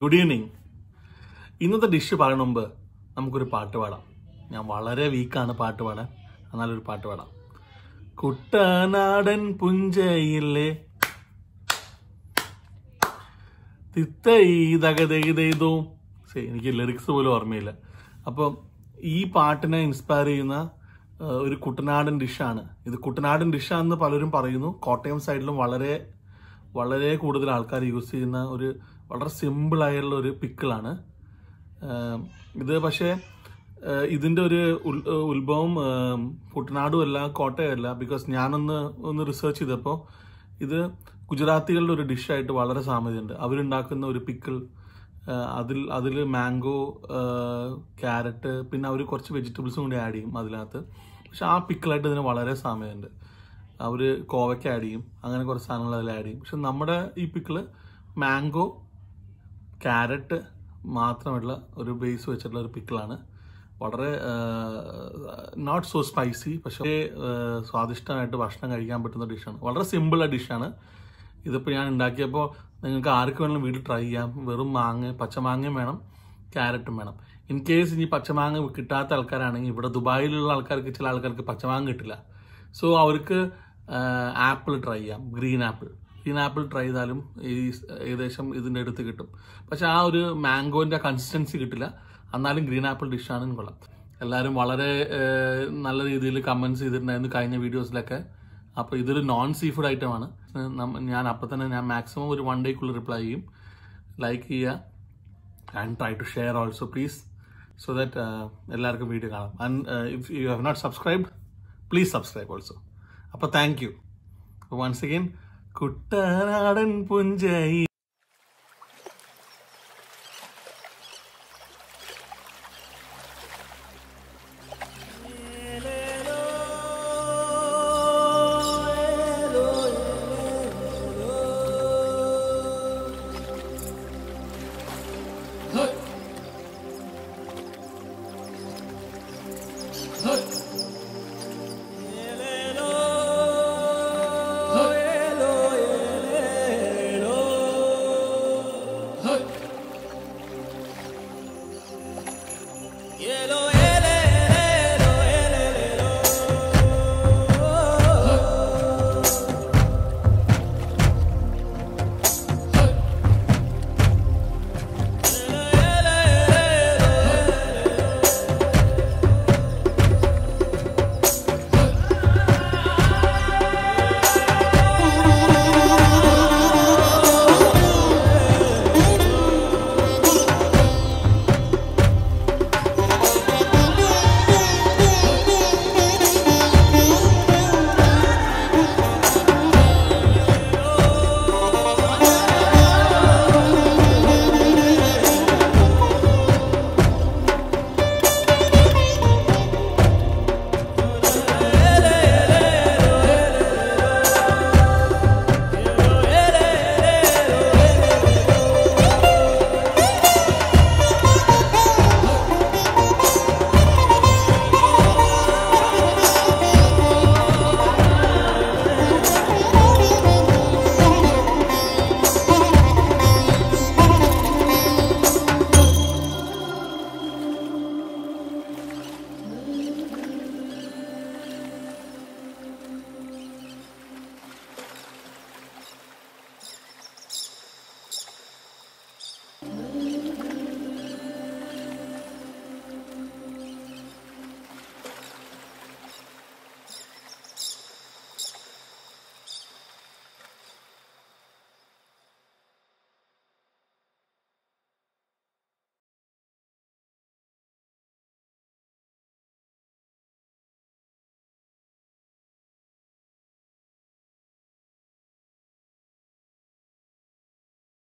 good evening ഇന്നത്തെ dish പറയുന്ന മുമ്പ് നമുക്കൊരു പാട്ട് പാടാം ഞാൻ വളരെ വീക്കാണ് പാട്ട് പാടാൻ എന്നാലൊരു പാട്ട് പാടാം കുട്ടനാടൻ പുഞ്ചയില്ലേ തിത്തൈതകതൈതോ ശരി എനിക്ക് ലിറിക്സ് പോലും ഓർമ്മയില്ല അപ്പം ഈ പാട്ടിനെ ഇൻസ്പയർ ചെയ്യുന്ന ആ, ഒരു കുട്ടനാടൻ ഡിഷാണ് ഇത് കുട്ടനാടൻ ഡിഷാണെന്ന് പലരും പറയുന്നു കോട്ടയം സൈഡിലും വളരെ വളരെ കൂടുതൽ ആൾക്കാർ യൂസ് ചെയ്യുന്ന ഒരു വളരെ സിമ്പിൾ ആയുള്ള ഒരു പിക്കിളാണ് ഇത് പക്ഷേ ആ, ഇതിന്റെ ഒരു ഉൽ- ഉത്ഭവം ആ, കുട്ടനാടും അല്ല കോട്ടയം അല്ല ബിക്കോസ് ഞാനൊന്ന് ഒന്ന് റിസർച്ച് ചെയ്തപ്പോൾ ഇത് ഗുജറാത്തികളുടെ ഒരു ഡിഷായിട്ട് വളരെ സാമ്യതയുണ്ട് അവരുണ്ടാക്കുന്ന ഒരു പിക്കിൾ അതിൽ അതിൽ മാംഗോ ക്യാരറ്റ് പിന്നെ അവർ കുറച്ച് വെജിറ്റബിൾസും കൂടി ആഡ് ചെയ്യും അതിനകത്ത് പക്ഷെ ആ പിക്കിളായിട്ട് ഇതിന് വളരെ സാമ്യതയുണ്ട് അവർ കോവയ്ക്ക് ആഡ് ചെയ്യും അങ്ങനെ കുറച്ച് സാധനങ്ങൾ അതിൽ ആഡ് ചെയ്യും പക്ഷെ നമ്മുടെ ഈ പിക്കിള് മാംഗോ ക്യാരറ്റ് മാത്രമുള്ള ഒരു ബേസ് വെച്ചിട്ടുള്ള ഒരു പിക്കിളാണ് വളരെ നോട്ട് സോ സ്പൈസി പക്ഷേ ആ, സ്വാദിഷ്ടമായിട്ട് ഭക്ഷണം കഴിക്കാൻ പറ്റുന്ന ഡിഷാണ് വളരെ സിമ്പിൾ ഡിഷാണ് ഇതിപ്പോൾ ഞാൻ ഉണ്ടാക്കിയപ്പോൾ നിങ്ങൾക്ക് ആർക്ക് വേണമെങ്കിലും വീട്ടിൽ ട്രൈ ചെയ്യാം വെറും മാങ്ങ പച്ചമാങ്ങയും വേണം ക്യാരറ്റും വേണം ഇൻ കേസ് ഇനി പച്ചമാങ്ങ കിട്ടാത്ത ആൾക്കാരാണെങ്കിൽ ഇവിടെ ദുബായിലുള്ള ആൾക്കാർക്ക് ചില ആൾക്കാർക്ക് പച്ചമാങ്ങ കിട്ടില്ല സോ അവർക്ക് ആപ്പിൾ ട്രൈ ചെയ്യാം green apple green apple try ചെയ്താലും ഈ ഏകദേശം ഇതിൻ്റെ അടുത്ത് കിട്ടും പക്ഷെ ആ ഒരു മാംഗോൻ്റെ കൺസിസ്റ്റൻസി കിട്ടില്ല എന്നാലും ഗ്രീൻ ആപ്പിൾ ഡിഷാണെന്ന് കൊള്ളാം എല്ലാവരും വളരെ ഏഹ്, നല്ല രീതിയിൽ കമൻസ് ചെയ്തിട്ടുണ്ടായിരുന്നു കഴിഞ്ഞ വീഡിയോസിലൊക്കെ അപ്പോൾ ഇതൊരു നോൺ സീ ഫുഡ് ഐറ്റമാണ് ഞാൻ അപ്പം തന്നെ ഞാൻ മാക്സിമം ഒരു വൺ ഡേക്കുള്ളിൽ റിപ്ലൈ ചെയ്യും ലൈക്ക് ചെയ്യുക and try to share also please so that എല്ലാവർക്കും വീഡിയോ കാണാം and if you have not subscribed please subscribe also അപ്പോൾ താങ്ക് യു വൺസ് അഗൈൻ കുട്ടനാടൻ പുഞ്ചയിലെ